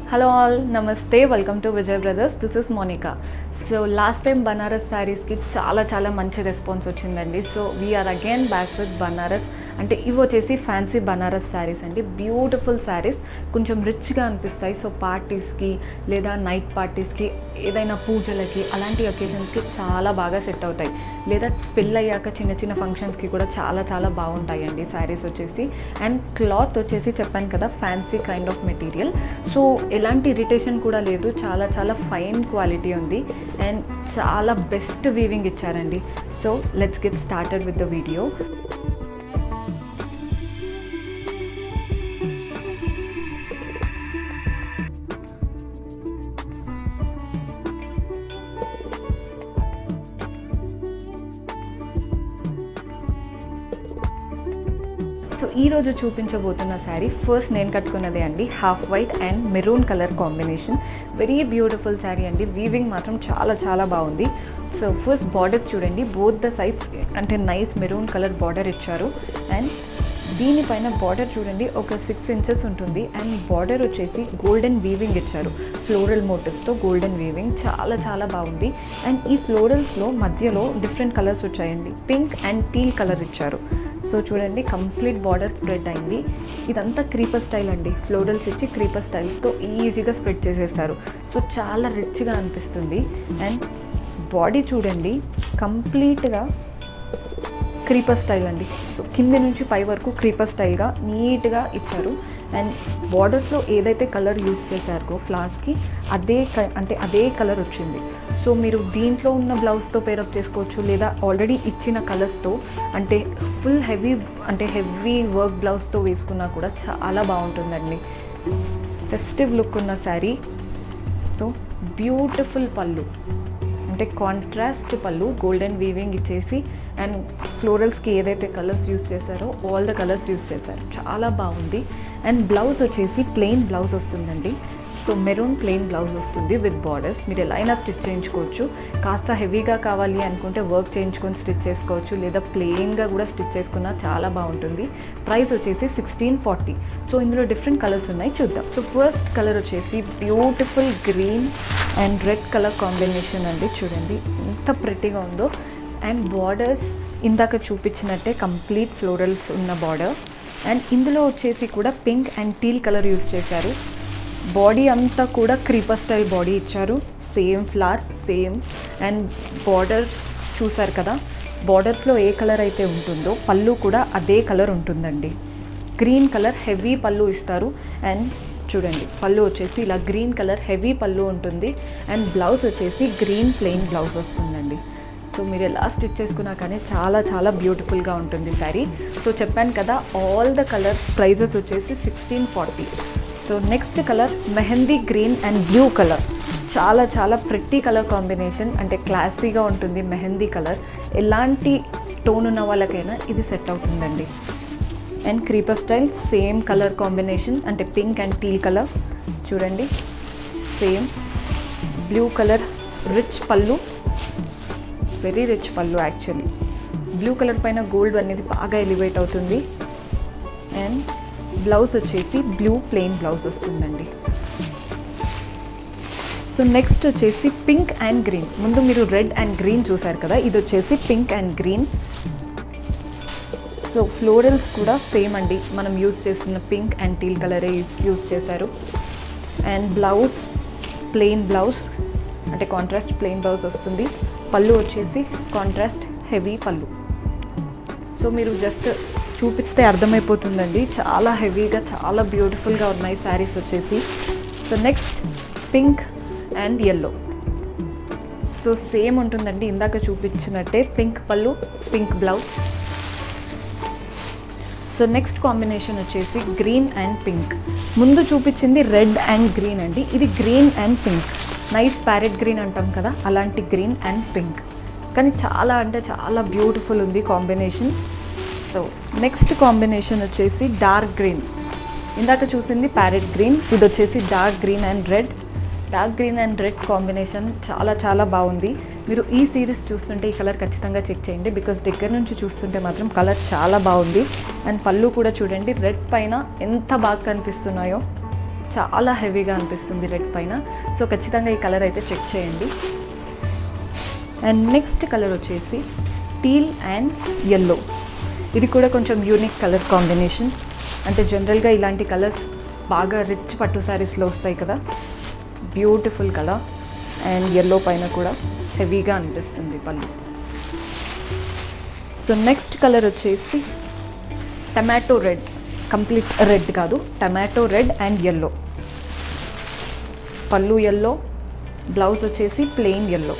hello all నమస్తే welcome to Vijay brothers this is Monika so last time Banaras శారీస్కి చాలా చాలా మంచి రెస్పాన్స్ వచ్చిందండి so we are again back with Banaras అంటే ఇవి వచ్చేసి ఫ్యాన్సీ బనారస్ శారీస్ అండి బ్యూటిఫుల్ శారీస్ కొంచెం రిచ్గా అనిపిస్తాయి సో పార్టీస్కి లేదా నైట్ పార్టీస్కి ఏదైనా పూజలకి అలాంటి ఒకేషన్స్కి చాలా బాగా సెట్ అవుతాయి లేదా పెళ్ళయ్యాక చిన్న చిన్న ఫంక్షన్స్కి కూడా చాలా చాలా బాగుంటాయండి శారీస్ వచ్చేసి అండ్ క్లాత్ వచ్చేసి చెప్పాను కదా fancy kind of material so ఎలాంటి ఇరిటేషన్ కూడా లేదు చాలా చాలా ఫైన్ క్వాలిటీ ఉంది అండ్ చాలా బెస్ట్ వీవింగ్ ఇచ్చారండి so let's get started with the video so ఈరోజు చూపించబోతున్న శారీ ఫస్ట్ నేను కట్టుకున్నదే అండి half white and maroon colour combination very beautiful sari అండి వీవింగ్ మాత్రం చాలా చాలా బాగుంది సో ఫస్ట్ బార్డర్స్ చూడండి బోత్ ద సైడ్స్ అంటే నైస్ మెరూన్ కలర్ బార్డర్ ఇచ్చారు అండ్ దీనిపైన బార్డర్ చూడండి ఒక సిక్స్ ఇంచెస్ ఉంటుంది అండ్ బార్డర్ వచ్చేసి గోల్డెన్ వీవింగ్ ఇచ్చారు ఫ్లోరల్ మోటివ్స్తో గోల్డెన్ వీవింగ్ చాలా చాలా బాగుంది అండ్ ఈ ఫ్లోరల్స్లో మధ్యలో డిఫరెంట్ కలర్స్ వచ్చాయండి పింక్ అండ్ టీల్ కలర్ ఇచ్చారు సో చూడండి కంప్లీట్ బార్డర్ స్ప్రెడ్ అయింది ఇదంతా క్రీపర్ స్టైల్ అండి ఫ్లోరల్స్ ఇచ్చి క్రీపర్ స్టైల్స్తో ఈజీగా స్ప్రెడ్ చేసేసారు సో చాలా రిచ్గా అనిపిస్తుంది అండ్ బాడీ చూడండి కంప్లీట్గా క్రీపర్ స్టైల్ అండి సో కింది నుంచి పై వరకు క్రీపర్ స్టైల్గా నీట్గా ఇచ్చారు అండ్ బార్డర్స్లో ఏదైతే కలర్ యూజ్ చేశారో ఫ్లాస్కి అదే క- అంటే అదే కలర్ వచ్చింది సో మీరు దీంట్లో ఉన్న బ్లౌజ్తో పేరప్ చేసుకోవచ్చు లేదా ఆల్రెడీ ఇచ్చిన కలర్స్తో అంటే ఫుల్ హెవీ అంటే హెవీ వర్క్ బ్లౌజ్తో వేసుకున్నా కూడా చాలా బాగుంటుందండి ఫెస్టివ్ లుక్ ఉన్న శారీ సో బ్యూటిఫుల్ పళ్ళు అంటే కాంట్రాస్ట్ పళ్ళు గోల్డెన్ వీవింగ్ ఇచ్చేసి అండ్ ఫ్లోరల్స్కి ఏదైతే కలర్స్ యూస్ చేశారో ఆల్ ద కలర్స్ యూస్ చేశారు చాలా బాగుంది అండ్ బ్లౌజ్ వచ్చేసి ప్లెయిన్ బ్లౌజ్ వస్తుందండి సో మెరూన్ ప్లెయిన్ బ్లౌజ్ వస్తుంది విత్ బార్డర్స్ మీరు ఎలా అయినా స్టిచ్ చేయించుకోవచ్చు కాస్త హెవీగా కావాలి అనుకుంటే వర్క్ చేయించుకొని స్టిచ్ చేసుకోవచ్చు లేదా ప్లెయిన్గా కూడా స్టిచ్ చేసుకున్నా చాలా బాగుంటుంది ప్రైస్ వచ్చేసి సిక్స్టీన్ ఫార్టీ సో ఇందులో డిఫరెంట్ కలర్స్ ఉన్నాయి చూద్దాం సో ఫస్ట్ కలర్ వచ్చేసి beautiful green and red colour combination అండి చూడండి ఎంత ప్రెట్టిగా ఉందో అండ్ బార్డర్స్ ఇందాక చూపించినట్టే కంప్లీట్ ఫ్లోరల్స్ ఉన్న బార్డర్ అండ్ ఇందులో వచ్చేసి కూడా pink and teal colour use చేశారు బాడీ అంతా కూడా క్రీపర్ స్టైల్ బాడీ ఇచ్చారు same flowers same and borders చూసారు కదా బార్డర్స్లో ఏ కలర్ అయితే ఉంటుందో పళ్ళు కూడా అదే కలర్ ఉంటుందండి గ్రీన్ కలర్ హెవీ పళ్ళు ఇస్తారు అండ్ చూడండి పళ్ళు వచ్చేసి ఇలా గ్రీన్ కలర్ హెవీ పళ్ళు ఉంటుంది అండ్ బ్లౌజ్ వచ్చేసి గ్రీన్ ప్లెయిన్ బ్లౌజ్ వస్తుందండి సో మీరు ఎలా స్టిచ్ చేసుకున్నా కానీ చాలా చాలా బ్యూటిఫుల్గా ఉంటుంది శారీ సో చెప్పాను కదా ఆల్ ద కలర్ ప్రైజెస్ వచ్చేసి sixteen forty so next colour mehndi green and blue colour చాలా చాలా ప్రిట్టి కలర్ కాంబినేషన్ అంటే క్లాసీగా ఉంటుంది మెహందీ కలర్ ఎలాంటి టోన్ ఉన్న వాళ్ళకైనా ఇది సెట్ అవుతుందండి and creeper style same colour combination అంటే పింక్ అండ్ టీల్ కలర్ చూడండి సేమ్ బ్లూ కలర్ రిచ్ పళ్ళు వెరీ రిచ్ పళ్ళు యాక్చువల్లీ బ్లూ కలర్ పైన గోల్డ్ అనేది బాగా ఎలివేట్ అవుతుంది అండ్ బ్లౌజ్ వచ్చేసి బ్లూ ప్లెయిన్ బ్లౌజ్ వస్తుందండి సో నెక్స్ట్ వచ్చేసి పింక్ అండ్ గ్రీన్ ముందు మీరు రెడ్ అండ్ గ్రీన్ చూసారు కదా ఇది వచ్చేసి pink and green so florals కూడా సేమ్ అండి మనం యూస్ చేస్తున్న పింక్ అండ్ టీల్ కలరే యూస్ చేశారు అండ్ బ్లౌజ్ ప్లెయిన్ బ్లౌజ్ అంటే కాంట్రాస్ట్ ప్లెయిన్ బ్లౌజ్ వస్తుంది పళ్ళు వచ్చేసి కాంట్రాస్ట్ హెవీ పళ్ళు సో మీరు జస్ట్ చూపిస్తే అర్థమైపోతుందండి చాలా హెవీగా చాలా బ్యూటిఫుల్గా ఉన్నాయి శారీస్ వచ్చేసి so next pink and yellow so same ఉంటుందండి ఇందాక చూపించినట్టే పింక్ పళ్ళు pink blouse so next combination వచ్చేసి గ్రీన్ అండ్ పింక్ ముందు చూపించింది రెడ్ అండ్ గ్రీన్ అండి ఇది green and pink nice parrot green అంటాం కదా అలాంటి గ్రీన్ అండ్ పింక్ కానీ చాలా అంటే చాలా బ్యూటిఫుల్ ఉంది కాంబినేషన్ సో నెక్స్ట్ కాంబినేషన్ వచ్చేసి డార్క్ గ్రీన్ ఇందాక చూసింది ప్యారెట్ గ్రీన్ ఇది వచ్చేసి dark green and red dark green and red combination చాలా చాలా బాగుంది మీరు ఈ సిరీస్ చూస్తుంటే ఈ కలర్ ఖచ్చితంగా చెక్ చేయండి బికాస్ దగ్గర నుంచి చూస్తుంటే మాత్రం కలర్ చాలా బాగుంది అండ్ పళ్ళు కూడా చూడండి రెడ్ పైన ఎంత బాగా కనిపిస్తున్నాయో చాలా హెవీగా అనిపిస్తుంది రెడ్ పైన సో ఖచ్చితంగా ఈ కలర్ అయితే చెక్ చేయండి అండ్ నెక్స్ట్ కలర్ వచ్చేసి టీల్ అండ్ ఎల్లో ఇది కూడా కొంచెం యూనిక్ కలర్ కాంబినేషన్ అంటే జనరల్గా ఇలాంటి కలర్స్ బాగా రిచ్ పట్టు శారీస్లో వస్తాయి కదా బ్యూటిఫుల్ కలర్ అండ్ ఎల్లో పైన కూడా హెవీగా అనిపిస్తుంది పళ్ళు సో నెక్స్ట్ కలర్ వచ్చేసి టమాటో రెడ్ కంప్లీట్ రెడ్ కాదు టమాటో రెడ్ అండ్ ఎల్లో పళ్ళు ఎల్లో బ్లౌజ్ వచ్చేసి ప్లెయిన్ ఎల్లో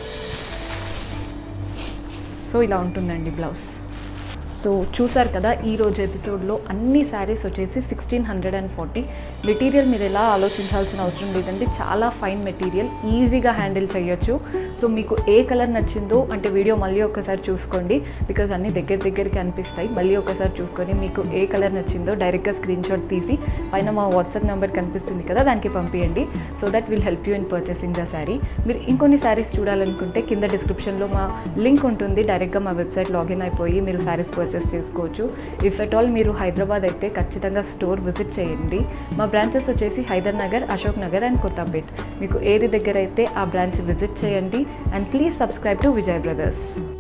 సో ఇలా ఉంటుందండి బ్లౌజ్ సో చూసారు కదా ఈరోజు ఎపిసోడ్లో అన్ని శారీస్ వచ్చేసి sixteen hundred and forty material మీరు ఎలా ఆలోచించాల్సిన అవసరం లేదండి చాలా ఫైన్ మెటీరియల్ ఈజీగా హ్యాండిల్ చేయొచ్చు సో మీకు ఏ కలర్ నచ్చిందో అంటే వీడియో మళ్ళీ ఒకసారి చూసుకోండి బికాజ్ అన్ని దగ్గర దగ్గరికి అనిపిస్తాయి మళ్ళీ ఒకసారి చూసుకొని మీకు ఏ కలర్ నచ్చిందో డైరెక్ట్గా స్క్రీన్ షాట్ తీసి పైన మా వాట్సాప్ నెంబర్ కనిపిస్తుంది కదా దానికి పంపించండి so that will help you in purchasing the sari మీరు ఇంకొన్ని శారీస్ చూడాలనుకుంటే కింద డిస్క్రిప్షన్లో మా లింక్ ఉంటుంది డైరెక్ట్గా మా వెబ్సైట్ లాగిన్ అయిపోయి మీరు శారీస్ పర్చేస్ చేసుకోవచ్చు ఇఫ్ ఎట్ ఆల్ మీరు హైదరాబాద్ అయితే ఖచ్చితంగా స్టోర్ విజిట్ చేయండి మా బ్రాంచెస్ వచ్చేసి హైదర్ నగర్ అశోక్ నగర్ అండ్ కొత్తపేట్ మీకు ఏది దగ్గర అయితే ఆ బ్రాంచ్ విజిట్ చేయండి and please subscribe to Vijay brothers